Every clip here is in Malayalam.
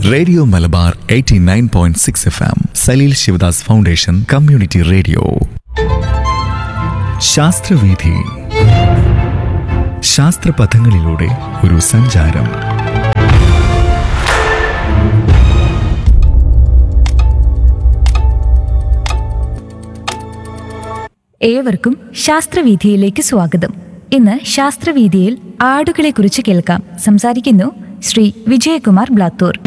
radio Malabar 89.6 point six F M Saleel Sivadas foundation community radio ശാസ്ത്രവീഥി ശാസ്ത്രപഥങ്ങളിലൂടെ ഒരു സഞ്ചാരം ഏവർക്കും ശാസ്ത്രവീഥിയിലേക്ക് സ്വാഗതം ഇന്ന് ശാസ്ത്രവീഥിയിൽ ആടുകളെക്കുറിച്ച് കേൾക്കാം സംസാരിക്കുന്നു ശ്രീ വിജയകുമാർ ബ്ലാത്തൂർ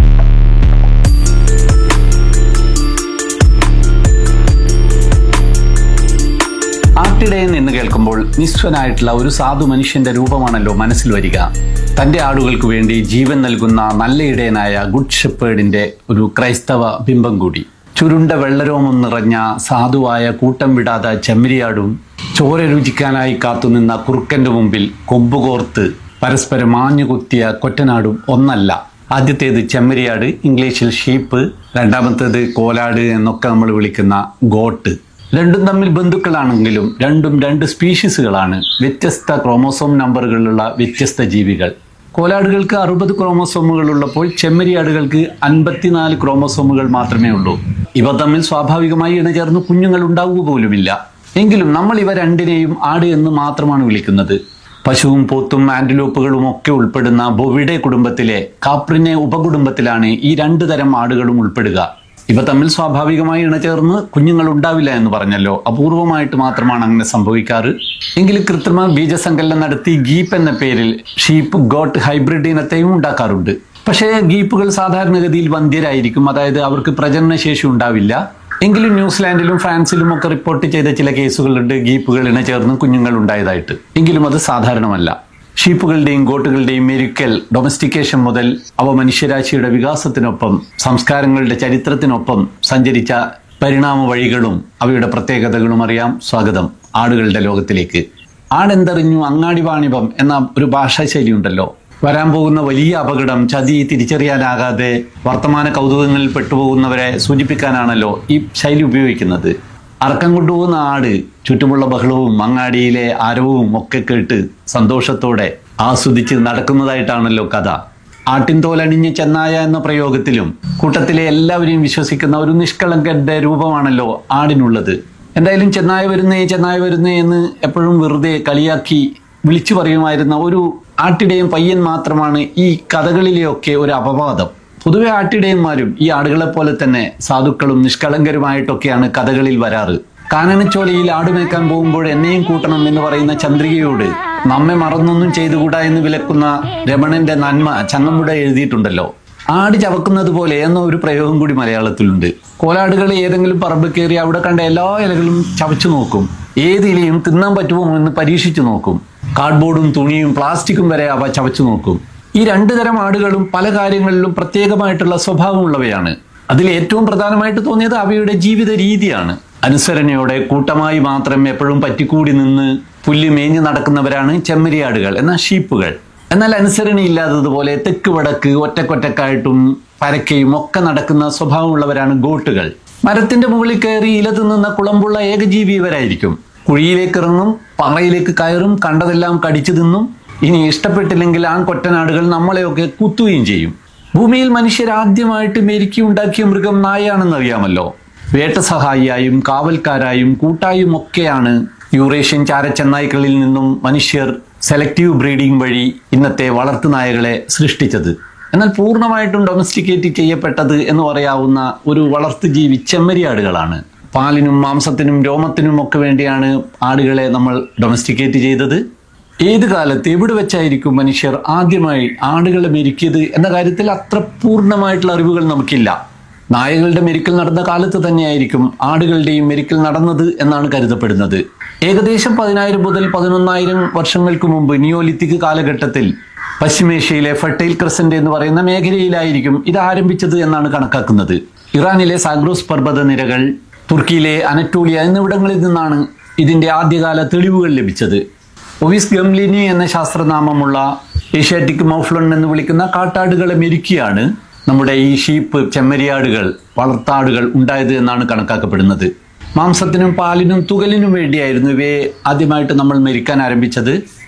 ആട്ടിടയൻ എന്ന് കേൾക്കുമ്പോൾ നിസ്വനായിട്ടുള്ള ഒരു സാധു മനുഷ്യന്റെ രൂപമാണല്ലോ മനസ്സിൽ വരിക തന്റെ ആടുകൾക്ക് വേണ്ടി ജീവൻ നൽകുന്ന നല്ല ഇടയനായ ഗുഡ് ഷെപ്പേർഡിന്റെ ഒരു ക്രൈസ്തവ ബിംബം കൂടി ചുരുണ്ട വെള്ളരോമം നിറഞ്ഞ സാധുവായ കൂട്ടം വിടാത്ത ചെമ്മരിയാടും ചോര രുചിക്കാനായി കാത്തുനിന്ന കുറുക്കന്റെ മുമ്പിൽ കൊമ്പുകോർത്ത് പരസ്പരം മാഞ്ഞു കുത്തിയ കൊറ്റനാടും ഒന്നല്ല ആദ്യത്തേത് ചെമ്മരിയാട് ഇംഗ്ലീഷിൽ ഷീപ്പ് രണ്ടാമത്തേത് കോലാട് എന്നൊക്കെ നമ്മൾ വിളിക്കുന്ന ഗോട്ട് രണ്ടും തമ്മിൽ ബന്ധുക്കളാണെങ്കിലും രണ്ടും രണ്ട് സ്പീഷീസുകളാണ് വ്യത്യസ്ത ക്രോമോസോം നമ്പറുകളുള്ള വ്യത്യസ്ത ജീവികൾ കോലാടുകൾക്ക് അറുപത് ക്രോമോസോമുകൾ ഉള്ളപ്പോൾ ചെമ്മരിയാടുകൾക്ക് അൻപത്തിനാല് ക്രോമോസോമുകൾ മാത്രമേ ഉള്ളൂ ഇവ തമ്മിൽ സ്വാഭാവികമായി ഇണചേർന്ന് കുഞ്ഞുങ്ങൾ ഉണ്ടാവുക പോലുമില്ല എങ്കിലും നമ്മൾ ഇവ രണ്ടിനെയും ആട് എന്ന് മാത്രമാണ് വിളിക്കുന്നത് പശുവും പോത്തും ആന്റിലോപ്പുകളും ഒക്കെ ഉൾപ്പെടുന്ന ബൊവിഡെ കുടുംബത്തിലെ കാപ്രിനെ ഉപകുടുംബത്തിലാണ് ഈ രണ്ടു തരം ആടുകളും ഉൾപ്പെടുക ഇവ തമ്മിൽ സ്വാഭാവികമായി ഇണചേർന്ന് കുഞ്ഞുങ്ങൾ ഉണ്ടാവില്ല എന്ന് പറഞ്ഞല്ലോ അപൂർവമായിട്ട് മാത്രമാണ് അങ്ങനെ സംഭവിക്കാറ് എങ്കിലും കൃത്രിമ ബീജസങ്കലനം നടത്തി ഗീപ്പ് എന്ന പേരിൽ ഷീപ്പ് ഗോട്ട് ഹൈബ്രിഡ് ഇനത്തെയും ഉണ്ടാക്കാറുണ്ട് പക്ഷേ ഗീപ്പുകൾ സാധാരണഗതിയിൽ വന്ധ്യരായിരിക്കും അതായത് അവർക്ക് പ്രജനനശേഷി ഉണ്ടാവില്ല എങ്കിലും ന്യൂസിലാൻഡിലും ഫ്രാൻസിലും ഒക്കെ റിപ്പോർട്ട് ചെയ്ത ചില കേസുകളുണ്ട് ഗീപ്പുകൾ ഇണചേർന്ന് കുഞ്ഞുങ്ങൾ ഉണ്ടായതായിട്ട് എങ്കിലും അത് സാധാരണമല്ല ഷീപ്പുകളുടെയും ഗോട്ടുകളുടെയും മെരുക്കൽ ഡൊമസ്റ്റിക്കേഷൻ മുതൽ അവ മനുഷ്യരാശിയുടെ വികാസത്തിനൊപ്പം സംസ്കാരങ്ങളുടെ ചരിത്രത്തിനൊപ്പം സഞ്ചരിച്ച പരിണാമ വഴികളും അവയുടെ പ്രത്യേകതകളും അറിയാം സ്വാഗതം ആടുകളുടെ ലോകത്തിലേക്ക് ആടെന്തറിഞ്ഞു അങ്ങാടി വാണിഭം എന്ന ഒരു ഭാഷാശൈലി ഉണ്ടല്ലോ വരാൻ പോകുന്ന വലിയ അപകടം ചതി തിരിച്ചറിയാനാകാതെ വർത്തമാന കൗതുകങ്ങളിൽ പെട്ടുപോകുന്നവരെ സൂചിപ്പിക്കാനാണല്ലോ ഈ ശൈലി ഉപയോഗിക്കുന്നത് അറക്കം കൊണ്ടുപോകുന്ന ആട് ചുറ്റുമുള്ള ബഹളവും അങ്ങാടിയിലെ ആരവവും ഒക്കെ കേട്ട് സന്തോഷത്തോടെ ആസ്വദിച്ച് നടക്കുന്നതായിട്ടാണല്ലോ കഥ ആട്ടിൻതോലണിഞ്ഞ് ചെന്നായ എന്ന പ്രയോഗത്തിലും കൂട്ടത്തിലെ എല്ലാവരെയും വിശ്വസിക്കുന്ന ഒരു നിഷ്കളങ്കന്റെ രൂപമാണല്ലോ ആടിനുള്ളത് എന്തായാലും ചെന്നായ വരുന്നേ ചെന്നായ വരുന്നേ എന്ന് എപ്പോഴും വെറുതെ കളിയാക്കി വിളിച്ചു പറയുമായിരുന്ന ഒരു ആട്ടിടയും പയ്യൻ മാത്രമാണ് ഈ കഥകളിലെയൊക്കെ ഒരു അപവാദം പൊതുവെ ആട്ടിടയന്മാരും ഈ ആടുകളെ പോലെ തന്നെ സാധുക്കളും നിഷ്കളങ്കരുമായിട്ടൊക്കെയാണ് കഥകളിൽ വരാറ് കാനനച്ചോലയിൽ ആടുമേക്കാൻ പോകുമ്പോൾ എന്നെയും കൂട്ടണം എന്ന് പറയുന്ന ചന്ദ്രികയോട് നമ്മെ മറന്നൊന്നും ചെയ്തുകൂടാ എന്ന് വിലക്കുന്ന രമണന്റെ നന്മ ചങ്ങമ്പുഴ എഴുതിയിട്ടുണ്ടല്ലോ ആട് ചവക്കുന്നത് പോലെ എന്ന ഒരു പ്രയോഗം കൂടി മലയാളത്തിലുണ്ട് കോലാടുകൾ ഏതെങ്കിലും പറമ്പ് കയറി അവിടെ കണ്ട എല്ലാ ഇലകളും ചവച്ചു നോക്കും ഏത് ഇലയും തിന്നാൻ പറ്റുമോ എന്ന് പരീക്ഷിച്ചു നോക്കും കാർഡ്ബോർഡും തുണിയും പ്ലാസ്റ്റിക്കും വരെ അവ ചവച്ചു നോക്കും ഈ രണ്ടു തരം ആടുകളും പല കാര്യങ്ങളിലും പ്രത്യേകമായിട്ടുള്ള സ്വഭാവമുള്ളവയാണ് അതിൽ ഏറ്റവും പ്രധാനമായിട്ട് തോന്നിയത് അവയുടെ ജീവിത രീതിയാണ് അനുസരണയോടെ കൂട്ടമായി മാത്രം എപ്പോഴും പറ്റിക്കൂടി നിന്ന് പുല്ല് മേഞ്ഞു നടക്കുന്നവരാണ് ചെമ്മരിയാടുകൾ എന്ന ഷീപ്പുകൾ എന്നാൽ അനുസരണയില്ലാത്തതുപോലെ തെക്ക് വടക്ക് ഒറ്റക്കൊറ്റക്കായിട്ടും പരക്കയും ഒക്കെ നടക്കുന്ന സ്വഭാവമുള്ളവരാണ് ഗോട്ടുകൾ മരത്തിന്റെ മുകളിൽ കയറി ഇല തിന്നുന്ന കുളമ്പുള്ള ഏകജീവി ഇവരായിരിക്കും കുഴിയിലേക്ക് ഇറങ്ങും പാറയിലേക്ക് കയറും കണ്ടതെല്ലാം കടിച്ചു തിന്നും ഇനി ഇഷ്ടപ്പെട്ടില്ലെങ്കിൽ ആൺകൊറ്റനാടുകൾ നമ്മളെയൊക്കെ കുത്തുകയും ചെയ്യും ഭൂമിയിൽ മനുഷ്യർ ആദ്യമായിട്ട് മെരുക്കി ഉണ്ടാക്കിയ മൃഗം നായയാണെന്ന് അറിയാമല്ലോ വേട്ടസഹായിയായും കാവൽക്കാരായും കൂട്ടായും ഒക്കെയാണ് യൂറേഷ്യൻ ചാരച്ചെന്നായ്ക്കളിൽ നിന്നും മനുഷ്യർ സെലക്റ്റീവ് ബ്രീഡിംഗ് വഴി ഇന്നത്തെ വളർത്തുനായകളെ സൃഷ്ടിച്ചത് എന്നാൽ പൂർണ്ണമായിട്ടും ഡൊമസ്റ്റിക്കേറ്റ് ചെയ്യപ്പെട്ടത് എന്ന് പറയാവുന്ന ഒരു വളർത്തുജീവി ചെമ്മരിയാടുകളാണ് പാലിനും മാംസത്തിനും രോമത്തിനും ഒക്കെ വേണ്ടിയാണ് ആടുകളെ നമ്മൾ ഡൊമസ്റ്റിക്കേറ്റ് ചെയ്തത് ഏത് കാലത്ത് എവിടെ വെച്ചായിരിക്കും മനുഷ്യർ ആദ്യമായി ആടുകളെ മെരുക്കിയത് എന്ന കാര്യത്തിൽ അത്ര പൂർണ്ണമായിട്ടുള്ള അറിവുകൾ നമുക്കില്ല നായകളുടെ മെരുക്കൽ നടന്ന കാലത്ത് തന്നെയായിരിക്കും ആടുകളുടെയും മെരുക്കൽ നടന്നത് എന്നാണ് കരുതപ്പെടുന്നത് ഏകദേശം പതിനായിരം മുതൽ പതിനൊന്നായിരം വർഷങ്ങൾക്ക് മുമ്പ് നിയോലിത്തിക് കാലഘട്ടത്തിൽ പശ്ചിമേഷ്യയിലെ ഫെർട്ടൈൽ ക്രസന്റ് എന്ന് പറയുന്ന മേഖലയിലായിരിക്കും ഇത് ആരംഭിച്ചത് എന്നാണ് കണക്കാക്കുന്നത് ഇറാനിലെ സാഗ്രോസ് പർവ്വത നിരകൾ തുർക്കിയിലെ അനറ്റോളിയ എന്നിവിടങ്ങളിൽ നിന്നാണ് ഇതിന്റെ ആദ്യകാല തെളിവുകൾ ലഭിച്ചത് ഒവിസ് ഗംലിനി എന്ന ശാസ്ത്രനാമമുള്ള ഏഷ്യാറ്റിക് മൗഫ്ലൺ എന്ന് വിളിക്കുന്ന കാട്ടാടുകളെ മെരുക്കിയാണ് നമ്മുടെ ഈ ഷീപ്പ് ചെമ്മരിയാടുകൾ വളർത്താടുകൾ ഉണ്ടായത് എന്നാണ് കണക്കാക്കപ്പെടുന്നത് മാംസത്തിനും പാലിനും തുകലിനും വേണ്ടിയായിരുന്നു ഇവയെ ആദ്യമായിട്ട് നമ്മൾ മെരിക്കാൻ ആരംഭിച്ചത്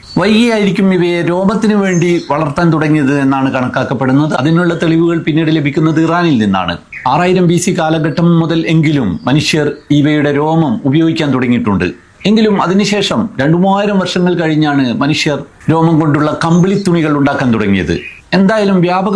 വൈകിയായിരിക്കും ഇവയെ രോമത്തിന് വേണ്ടി വളർത്താൻ തുടങ്ങിയത് എന്നാണ് കണക്കാക്കപ്പെടുന്നത് അതിനുള്ള തെളിവുകൾ പിന്നീട് ലഭിക്കുന്നത് ഇറാനിൽ നിന്നാണ് ആറായിരം ബി സി കാലഘട്ടം മുതൽ എങ്കിലും മനുഷ്യർ ഇവയുടെ രോമം ഉപയോഗിക്കാൻ തുടങ്ങിയിട്ടുണ്ട് എങ്കിലും അതിനുശേഷം രണ്ടു മൂവായിരം വർഷങ്ങൾ കഴിഞ്ഞാണ് മനുഷ്യർ രോമം കൊണ്ടുള്ള കമ്പിളി തുണികൾ ഉണ്ടാക്കാൻ തുടങ്ങിയത് എന്തായാലും വ്യാപക